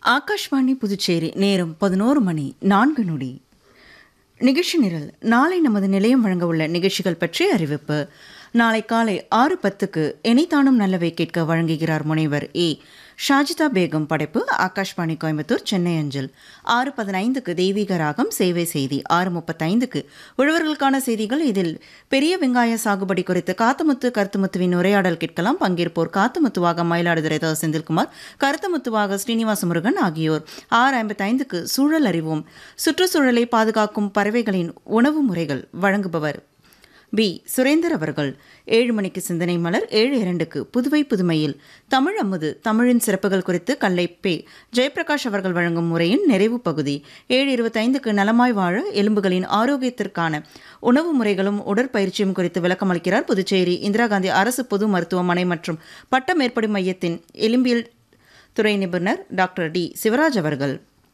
ஆகாஷ்வாணி புதுச்சேரி நேரம் பதினோரு மணி நான்கு நொடி நிகழ்ச்சி நிரல் நாளை நமது நிலையம் வழங்க உள்ள நிகழ்ச்சிகள் பற்றிய அறிவிப்பு நாளை காலை ஆறு பத்துக்கு எனைத்தானும் நல்லவை கேட்க வழங்குகிறார் முனைவர் ஏ ஷாஜிதா பேகம் படைப்பு ஆகாஷ்வாணி கோயம்புத்தூர் சென்னை அஞ்சல் ஆறு பதினைந்துக்கு தெய்வீக ராகம் சேவை செய்தி ஆறு முப்பத்தைந்துக்கு உழவர்களுக்கான செய்திகள் இதில் பெரிய வெங்காய சாகுபடி குறித்து காத்தமுத்து கருத்துமுத்துவின் உரையாடல் கேட்கலாம் பங்கேற்போர் காத்தமுத்துவாக மயிலாடுதுறை த செந்தில்குமார் கருத்தமுத்துவாக ஸ்ரீனிவாச முருகன் ஆகியோர் ஆறு ஐம்பத்தைந்துக்கு சூழல் அறிவோம் சுற்றுச்சூழலை பாதுகாக்கும் பறவைகளின் உணவு முறைகள் வழங்குபவர் பி சுரேந்தர் அவர்கள் ஏழு மணிக்கு சிந்தனை மலர் ஏழு இரண்டுக்கு புதுவை புதுமையில் தமிழ் அமுது தமிழின் சிறப்புகள் குறித்து கல்லை பே ஜெயபிரகாஷ் அவர்கள் வழங்கும் முறையின் நிறைவு பகுதி ஏழு இருபத்தைந்துக்கு நலமாய் வாழ எலும்புகளின் ஆரோக்கியத்திற்கான உணவு முறைகளும் உடற்பயிற்சியும் குறித்து விளக்கமளிக்கிறார் புதுச்சேரி இந்திரா காந்தி அரசு பொது மருத்துவமனை மற்றும் பட்ட மேற்படி மையத்தின் எலும்பியல் துறை நிபுணர் டாக்டர் டி சிவராஜ் அவர்கள்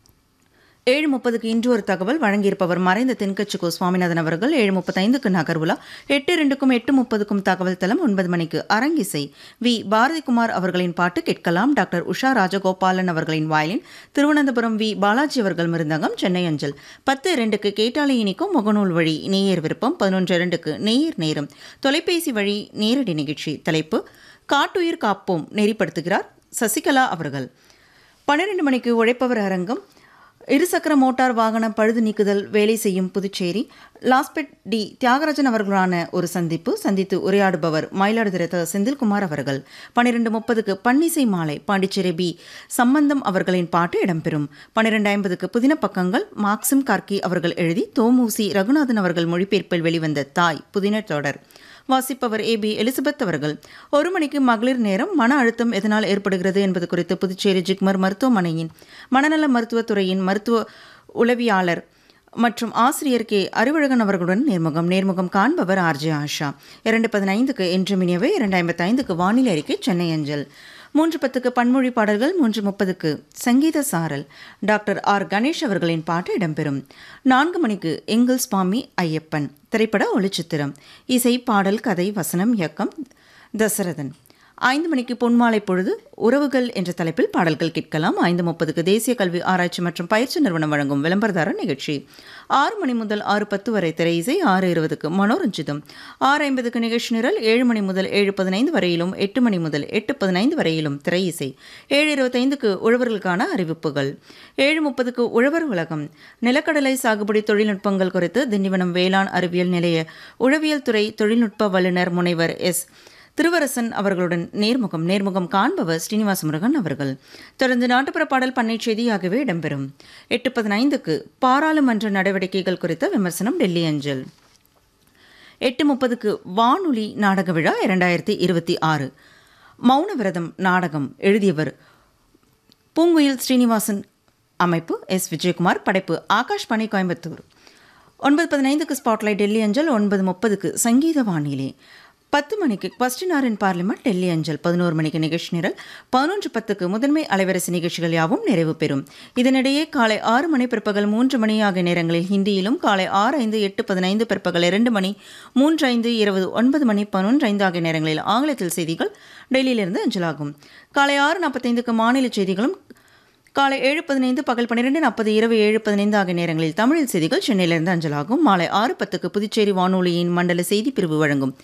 ஏழு முப்பதுக்கு இன்று ஒரு தகவல் வழங்கியிருப்பவர் மறைந்த தென்கட்சி கோ சுவாமிநாதன் அவர்கள் ஏழு முப்பத்தைந்துக்கு நகர்வுலா எட்டு ரெண்டுக்கும் எட்டு முப்பதுக்கும் தகவல் தளம் ஒன்பது மணிக்கு அரங்கிசை வி பாரதிகுமார் அவர்களின் பாட்டு கேட்கலாம் டாக்டர் உஷா ராஜகோபாலன் அவர்களின் வாயிலின் திருவனந்தபுரம் வி பாலாஜி அவர்கள் மிருந்தகம் சென்னை அஞ்சல் பத்து இரண்டுக்கு கேட்டாலை இனிக்கும் முகநூல் வழி நேயர் விருப்பம் பதினொன்று இரண்டுக்கு நேயர் நேரம் தொலைபேசி வழி நேரடி நிகழ்ச்சி தலைப்பு காட்டுயிர் காப்போம் நெறிப்படுத்துகிறார் சசிகலா அவர்கள் பன்னிரண்டு மணிக்கு உழைப்பவர் அரங்கம் இருசக்கர மோட்டார் வாகன பழுது நீக்குதல் வேலை செய்யும் புதுச்சேரி லாஸ்பெட் டி தியாகராஜன் அவர்களான ஒரு சந்திப்பு சந்தித்து உரையாடுபவர் மயிலாடுதுறை த செந்தில்குமார் அவர்கள் பன்னிரெண்டு முப்பதுக்கு பன்னிசை மாலை பாண்டிச்சேரி பி சம்பந்தம் அவர்களின் பாட்டு இடம்பெறும் பன்னிரெண்டு ஐம்பதுக்கு புதின பக்கங்கள் மார்க்சிம் கார்கி அவர்கள் எழுதி தோமூசி ரகுநாதன் அவர்கள் மொழிபெயர்ப்பில் வெளிவந்த தாய் புதின தொடர் வாசிப்பவர் ஏ பி எலிசபெத் அவர்கள் ஒரு மணிக்கு மகளிர் நேரம் மன அழுத்தம் எதனால் ஏற்படுகிறது என்பது குறித்து புதுச்சேரி ஜிக்மர் மருத்துவமனையின் மனநல மருத்துவத்துறையின் மருத்துவ உளவியாளர் மற்றும் ஆசிரியர் கே அறிவழகன் அவர்களுடன் நேர்முகம் நேர்முகம் காண்பவர் ஆர்ஜே ஆஷா இரண்டு பதினைந்துக்கு என்று மினியவை இரண்டு ஐம்பத்தைந்துக்கு வானிலை அறிக்கை சென்னை அஞ்சல் மூன்று பத்துக்கு பன்மொழி பாடல்கள் மூன்று முப்பதுக்கு சங்கீத சாரல் டாக்டர் ஆர் கணேஷ் அவர்களின் பாட்டு இடம்பெறும் நான்கு மணிக்கு எங்கள் சுவாமி ஐயப்பன் திரைப்பட ஒளிச்சித்திரம் இசை பாடல் கதை வசனம் இயக்கம் தசரதன் ஐந்து மணிக்கு பொன்மாலை பொழுது உறவுகள் என்ற தலைப்பில் பாடல்கள் கேட்கலாம் ஐந்து முப்பதுக்கு தேசிய கல்வி ஆராய்ச்சி மற்றும் பயிற்சி நிறுவனம் வழங்கும் விளம்பரதார நிகழ்ச்சி ஆறு மணி முதல் ஆறு பத்து வரை திரை இசை ஆறு இருபதுக்கு மனோரஞ்சிதம் ஆறு ஐம்பதுக்கு நிகழ்ச்சி நிரல் ஏழு மணி முதல் ஏழு பதினைந்து வரையிலும் எட்டு மணி முதல் எட்டு பதினைந்து வரையிலும் திரை இசை ஏழு இருபத்தைந்துக்கு உழவர்களுக்கான அறிவிப்புகள் ஏழு முப்பதுக்கு உழவர் உலகம் நிலக்கடலை சாகுபடி தொழில்நுட்பங்கள் குறித்து திண்டிவனம் வேளாண் அறிவியல் நிலைய உழவியல் துறை தொழில்நுட்ப வல்லுநர் முனைவர் எஸ் திருவரசன் அவர்களுடன் நேர்முகம் நேர்முகம் காண்பவர் ஸ்ரீனிவாச முருகன் அவர்கள் தொடர்ந்து நாட்டுப்புற பாடல் பண்ணை செய்தி ஆகியவை இடம்பெறும் எட்டு பதினைந்துக்கு பாராளுமன்ற நடவடிக்கைகள் குறித்த விமர்சனம் டெல்லி அஞ்சல் எட்டு முப்பதுக்கு வானொலி நாடக விழா இரண்டாயிரத்தி இருபத்தி ஆறு மௌன விரதம் நாடகம் எழுதியவர் பூங்குயில் ஸ்ரீனிவாசன் அமைப்பு எஸ் விஜயகுமார் படைப்பு ஆகாஷ்வாணி கோயம்புத்தூர் ஒன்பது பதினைந்துக்கு ஸ்பாட்லைட் டெல்லி அஞ்சல் ஒன்பது முப்பதுக்கு சங்கீத வானிலை பத்து மணிக்கு question hour in parliament Delhi அஞ்சல் பதினோரு மணிக்கு நிகழ்ச்சி நிரல் பதினொன்று பத்துக்கு முதன்மை அலைவரிசை நிகழ்ச்சிகள் யாவும் நிறைவு பெறும் இதனிடையே காலை ஆறு மணி பிற்பகல் மூன்று மணி ஆகிய நேரங்களில் ஹிந்தியிலும் காலை ஆறு ஐந்து எட்டு பதினைந்து பிற்பகல் இரண்டு மணி மூன்று ஐந்து இருபது ஒன்பது மணி பதினொன்று ஐந்து ஆகிய நேரங்களில் ஆங்கிலத்தில் செய்திகள் டெல்லியிலிருந்து அஞ்சலாகும் காலை ஆறு நாற்பத்தைந்துக்கு மாநில செய்திகளும் காலை ஏழு பதினைந்து பகல் பன்னிரெண்டு நாற்பது இரவு ஏழு பதினைந்து ஆகிய நேரங்களில் தமிழில் செய்திகள் சென்னையிலிருந்து அஞ்சலாகும் மாலை ஆறு பத்துக்கு புதுச்சேரி வானொலியின் மண்டல செய்தி பிரிவு வழங்கும்